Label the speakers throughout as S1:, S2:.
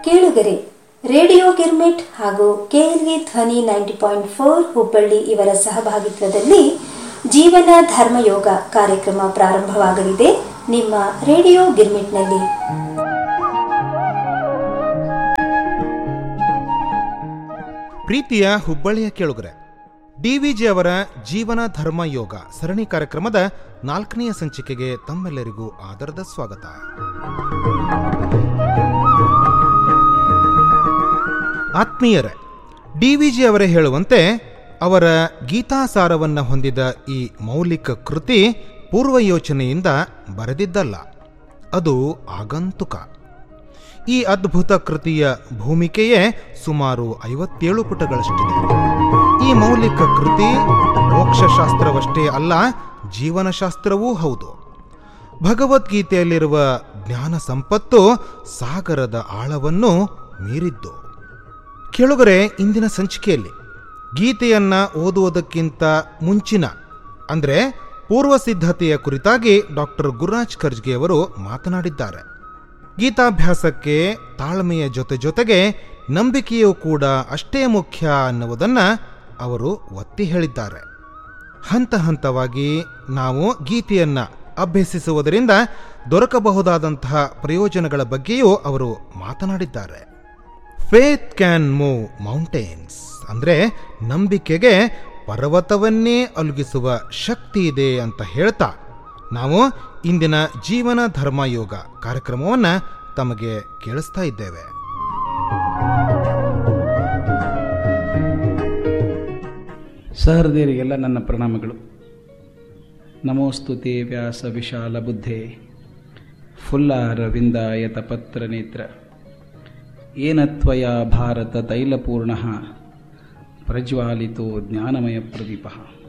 S1: ಕೇಳುಗರೆ ರೇಡಿಯೋ ಗಿರ್ಮಿಟ್ ಹಾಗೂ ಕೆಎಲ್ವಿ ಧ್ವನಿ ನೈಂಟಿ ಪಾಯಿಂಟ್ ಫೋರ್ ಹುಬ್ಬಳ್ಳಿ ಇವರ ಸಹಭಾಗಿತ್ವದಲ್ಲಿ ಜೀವನ ಧರ್ಮಯೋಗ ಕಾರ್ಯಕ್ರಮ ಪ್ರಾರಂಭವಾಗಲಿದೆ ನಿಮ್ಮ ರೇಡಿಯೋ ಗಿರ್ಮಿಟ್ನಲ್ಲಿ
S2: ಪ್ರೀತಿಯ ಹುಬ್ಬಳ್ಳಿಯ ಕೇಳುಗರೆ ಡಿವಿಜಿ ಅವರ ಜೀವನ ಧರ್ಮ ಯೋಗ ಸರಣಿ ಕಾರ್ಯಕ್ರಮದ ನಾಲ್ಕನೆಯ ಸಂಚಿಕೆಗೆ ತಮ್ಮೆಲ್ಲರಿಗೂ ಆದರದ ಸ್ವಾಗತ ಆತ್ಮೀಯರೇ ಡಿವಿಜಿ ಅವರೇ ಹೇಳುವಂತೆ ಅವರ ಗೀತಾಸಾರವನ್ನು ಹೊಂದಿದ ಈ ಮೌಲಿಕ ಕೃತಿ ಪೂರ್ವಯೋಚನೆಯಿಂದ ಬರೆದಿದ್ದಲ್ಲ ಅದು ಆಗಂತುಕ ಈ ಅದ್ಭುತ ಕೃತಿಯ ಭೂಮಿಕೆಯೇ ಸುಮಾರು ಐವತ್ತೇಳು ಪುಟಗಳಷ್ಟಿದೆ ಈ ಮೌಲಿಕ ಕೃತಿ ಮೋಕ್ಷಶಾಸ್ತ್ರವಷ್ಟೇ ಅಲ್ಲ ಜೀವನಶಾಸ್ತ್ರವೂ ಹೌದು ಭಗವದ್ಗೀತೆಯಲ್ಲಿರುವ ಜ್ಞಾನ ಸಂಪತ್ತು ಸಾಗರದ ಆಳವನ್ನು ಮೀರಿದ್ದು ಕೆಳಗರೆ ಇಂದಿನ ಸಂಚಿಕೆಯಲ್ಲಿ ಗೀತೆಯನ್ನ ಓದುವುದಕ್ಕಿಂತ ಮುಂಚಿನ ಅಂದರೆ ಪೂರ್ವ ಸಿದ್ಧತೆಯ ಕುರಿತಾಗಿ ಡಾಕ್ಟರ್ ಗುರುರಾಜ್ ಖರ್ಜ್ಗೆ ಅವರು ಮಾತನಾಡಿದ್ದಾರೆ ಗೀತಾಭ್ಯಾಸಕ್ಕೆ ತಾಳ್ಮೆಯ ಜೊತೆ ಜೊತೆಗೆ ನಂಬಿಕೆಯೂ ಕೂಡ ಅಷ್ಟೇ ಮುಖ್ಯ ಅನ್ನುವುದನ್ನು ಅವರು ಒತ್ತಿ ಹೇಳಿದ್ದಾರೆ ಹಂತ ಹಂತವಾಗಿ ನಾವು ಗೀತೆಯನ್ನ ಅಭ್ಯಸಿಸುವುದರಿಂದ ದೊರಕಬಹುದಾದಂತಹ ಪ್ರಯೋಜನಗಳ ಬಗ್ಗೆಯೂ ಅವರು ಮಾತನಾಡಿದ್ದಾರೆ ಫೇತ್ ಕ್ಯಾನ್ ಮೂವ್ ಮೌಂಟೇನ್ಸ್ ಅಂದರೆ ನಂಬಿಕೆಗೆ ಪರ್ವತವನ್ನೇ ಅಲುಗಿಸುವ ಶಕ್ತಿ ಇದೆ ಅಂತ ಹೇಳ್ತಾ ನಾವು ಇಂದಿನ ಜೀವನ ಧರ್ಮಯೋಗ ಕಾರ್ಯಕ್ರಮವನ್ನು ತಮಗೆ ಕೇಳಿಸ್ತಾ ಇದ್ದೇವೆ
S3: ಸಹೃದಯರಿಗೆಲ್ಲ ನನ್ನ ಪ್ರಣಾಮಗಳು ನಮೋಸ್ತುತೆ ವ್ಯಾಸ ವಿಶಾಲ ಬುದ್ಧೆ ಫುಲ್ಲಾರವಿಂದಾಯತ ಪತ್ರ ನೇತ್ರ ಏನತ್ವಯ ಭಾರತ ತೈಲಪೂರ್ಣ ಪ್ರಜ್ವಾಲಿತೋ ಜ್ಞಾನಮಯ ಪ್ರದೀಪ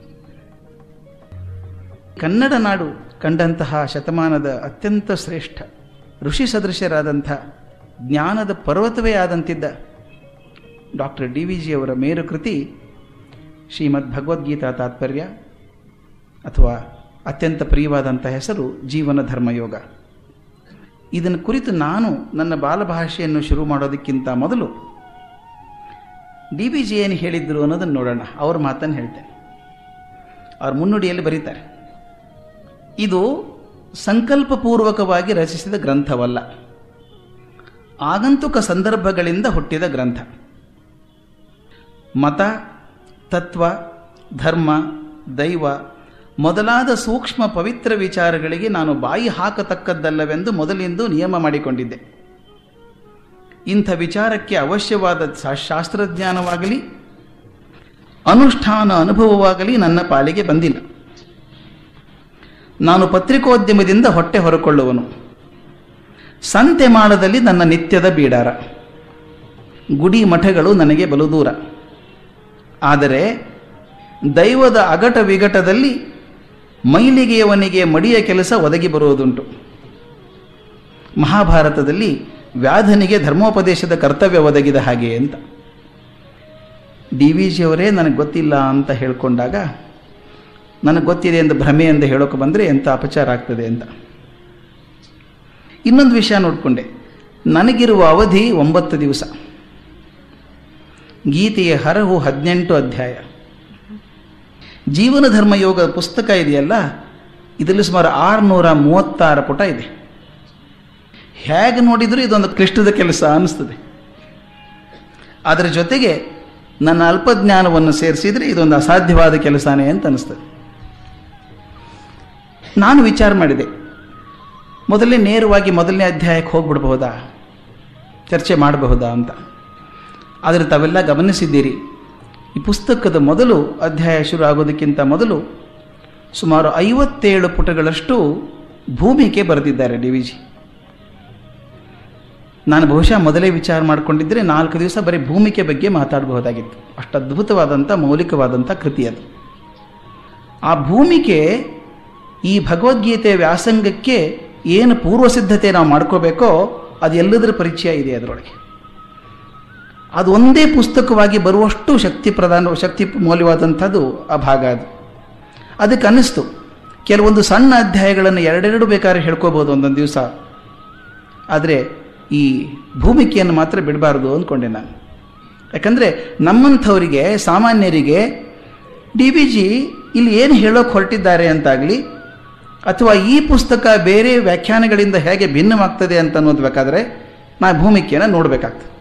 S3: ಕನ್ನಡ ನಾಡು ಕಂಡಂತಹ ಶತಮಾನದ ಅತ್ಯಂತ ಶ್ರೇಷ್ಠ ಋಷಿ ಸದೃಶರಾದಂಥ ಜ್ಞಾನದ ಪರ್ವತವೇ ಆದಂತಿದ್ದ ಡಾಕ್ಟರ್ ಡಿ ವಿ ಜಿಯವರ ಮೇರು ಕೃತಿ ಶ್ರೀಮದ್ ಭಗವದ್ಗೀತಾ ತಾತ್ಪರ್ಯ ಅಥವಾ ಅತ್ಯಂತ ಪ್ರಿಯವಾದಂಥ ಹೆಸರು ಜೀವನ ಧರ್ಮಯೋಗ ಇದನ್ನು ಕುರಿತು ನಾನು ನನ್ನ ಬಾಲಭಾಷೆಯನ್ನು ಶುರು ಮಾಡೋದಕ್ಕಿಂತ ಮೊದಲು ಡಿ ಬಿ ಜಿ ಏನು ಹೇಳಿದ್ರು ಅನ್ನೋದನ್ನು ನೋಡೋಣ ಅವ್ರ ಮಾತನ್ನು ಹೇಳ್ತೇನೆ ಅವ್ರ ಮುನ್ನುಡಿಯಲ್ಲಿ ಬರೀತಾರೆ ಇದು ಸಂಕಲ್ಪಪೂರ್ವಕವಾಗಿ ರಚಿಸಿದ ಗ್ರಂಥವಲ್ಲ ಆಗಂತುಕ ಸಂದರ್ಭಗಳಿಂದ ಹುಟ್ಟಿದ ಗ್ರಂಥ ಮತ ತತ್ವ ಧರ್ಮ ದೈವ ಮೊದಲಾದ ಸೂಕ್ಷ್ಮ ಪವಿತ್ರ ವಿಚಾರಗಳಿಗೆ ನಾನು ಬಾಯಿ ಹಾಕತಕ್ಕದ್ದಲ್ಲವೆಂದು ಮೊದಲಿಂದು ನಿಯಮ ಮಾಡಿಕೊಂಡಿದ್ದೆ ಇಂಥ ವಿಚಾರಕ್ಕೆ ಅವಶ್ಯವಾದ ಶಾಸ್ತ್ರಜ್ಞಾನವಾಗಲಿ ಅನುಷ್ಠಾನ ಅನುಭವವಾಗಲಿ ನನ್ನ ಪಾಲಿಗೆ ಬಂದಿಲ್ಲ ನಾನು ಪತ್ರಿಕೋದ್ಯಮದಿಂದ ಹೊಟ್ಟೆ ಹೊರಕೊಳ್ಳುವನು ಸಂತೆ ಮಾಡದಲ್ಲಿ ನನ್ನ ನಿತ್ಯದ ಬೀಡಾರ ಗುಡಿ ಮಠಗಳು ನನಗೆ ಬಲು ದೂರ ಆದರೆ ದೈವದ ಅಗಟ ವಿಗಟದಲ್ಲಿ ಮೈಲಿಗೆಯವನಿಗೆ ಮಡಿಯ ಕೆಲಸ ಒದಗಿ ಬರುವುದುಂಟು ಮಹಾಭಾರತದಲ್ಲಿ ವ್ಯಾಧನಿಗೆ ಧರ್ಮೋಪದೇಶದ ಕರ್ತವ್ಯ ಒದಗಿದ ಹಾಗೆ ಅಂತ ಡಿ ವಿ ಜಿಯವರೇ ನನಗೆ ಗೊತ್ತಿಲ್ಲ ಅಂತ ಹೇಳ್ಕೊಂಡಾಗ ನನಗೆ ಗೊತ್ತಿದೆ ಎಂದು ಭ್ರಮೆ ಎಂದು ಹೇಳೋಕೆ ಬಂದರೆ ಎಂಥ ಅಪಚಾರ ಆಗ್ತದೆ ಅಂತ ಇನ್ನೊಂದು ವಿಷಯ ನೋಡಿಕೊಂಡೆ ನನಗಿರುವ ಅವಧಿ ಒಂಬತ್ತು ದಿವಸ ಗೀತೆಯ ಹರಹು ಹದಿನೆಂಟು ಅಧ್ಯಾಯ ಜೀವನ ಧರ್ಮಯೋಗ ಪುಸ್ತಕ ಇದೆಯಲ್ಲ ಇದರಲ್ಲಿ ಸುಮಾರು ಆರುನೂರ ಮೂವತ್ತಾರು ಪುಟ ಇದೆ ಹೇಗೆ ನೋಡಿದರೂ ಇದೊಂದು ಕ್ಲಿಷ್ಟದ ಕೆಲಸ ಅನ್ನಿಸ್ತದೆ ಅದರ ಜೊತೆಗೆ ನನ್ನ ಅಲ್ಪಜ್ಞಾನವನ್ನು ಸೇರಿಸಿದರೆ ಇದೊಂದು ಅಸಾಧ್ಯವಾದ ಕೆಲಸನೇ ಅಂತ ಅನಿಸ್ತದೆ ನಾನು ವಿಚಾರ ಮಾಡಿದೆ ಮೊದಲನೇ ನೇರವಾಗಿ ಮೊದಲನೇ ಅಧ್ಯಾಯಕ್ಕೆ ಹೋಗ್ಬಿಡ್ಬಹುದಾ ಚರ್ಚೆ ಮಾಡಬಹುದಾ ಅಂತ ಆದರೆ ತಾವೆಲ್ಲ ಗಮನಿಸಿದ್ದೀರಿ ಈ ಪುಸ್ತಕದ ಮೊದಲು ಅಧ್ಯಾಯ ಶುರು ಆಗೋದಕ್ಕಿಂತ ಮೊದಲು ಸುಮಾರು ಐವತ್ತೇಳು ಪುಟಗಳಷ್ಟು ಭೂಮಿಕೆ ಬರೆದಿದ್ದಾರೆ ಡಿ ವಿ ಜಿ ನಾನು ಬಹುಶಃ ಮೊದಲೇ ವಿಚಾರ ಮಾಡಿಕೊಂಡಿದ್ದರೆ ನಾಲ್ಕು ದಿವಸ ಬರೀ ಭೂಮಿಕೆ ಬಗ್ಗೆ ಮಾತಾಡಬಹುದಾಗಿತ್ತು ಅಷ್ಟು ಅದ್ಭುತವಾದಂಥ ಮೌಲಿಕವಾದಂಥ ಕೃತಿ ಅದು ಆ ಭೂಮಿಕೆ ಈ ಭಗವದ್ಗೀತೆ ವ್ಯಾಸಂಗಕ್ಕೆ ಏನು ಪೂರ್ವ ಸಿದ್ಧತೆ ನಾವು ಮಾಡ್ಕೋಬೇಕೋ ಅದು ಎಲ್ಲದರ ಪರಿಚಯ ಇದೆ ಅದರೊಳಗೆ ಅದು ಒಂದೇ ಪುಸ್ತಕವಾಗಿ ಬರುವಷ್ಟು ಶಕ್ತಿ ಪ್ರಧಾನ ಶಕ್ತಿ ಮೌಲ್ಯವಾದಂಥದ್ದು ಆ ಭಾಗ ಅದು ಅದಕ್ಕೆ ಅನ್ನಿಸ್ತು ಕೆಲವೊಂದು ಸಣ್ಣ ಅಧ್ಯಾಯಗಳನ್ನು ಎರಡೆರಡು ಬೇಕಾದ್ರೆ ಹೇಳ್ಕೋಬೋದು ಒಂದೊಂದು ದಿವಸ ಆದರೆ ಈ ಭೂಮಿಕೆಯನ್ನು ಮಾತ್ರ ಬಿಡಬಾರ್ದು ಅಂದ್ಕೊಂಡೆ ನಾನು ಯಾಕಂದರೆ ನಮ್ಮಂಥವರಿಗೆ ಸಾಮಾನ್ಯರಿಗೆ ಡಿ ಬಿ ಜಿ ಇಲ್ಲಿ ಏನು ಹೇಳೋಕೆ ಹೊರಟಿದ್ದಾರೆ ಅಂತಾಗಲಿ ಅಥವಾ ಈ ಪುಸ್ತಕ ಬೇರೆ ವ್ಯಾಖ್ಯಾನಗಳಿಂದ ಹೇಗೆ ಭಿನ್ನವಾಗ್ತದೆ ಅಂತ ಅನ್ನೋದು ಬೇಕಾದರೆ ನಾ ಭೂಮಿಕೆಯನ್ನು ನೋಡಬೇಕಾಗ್ತದೆ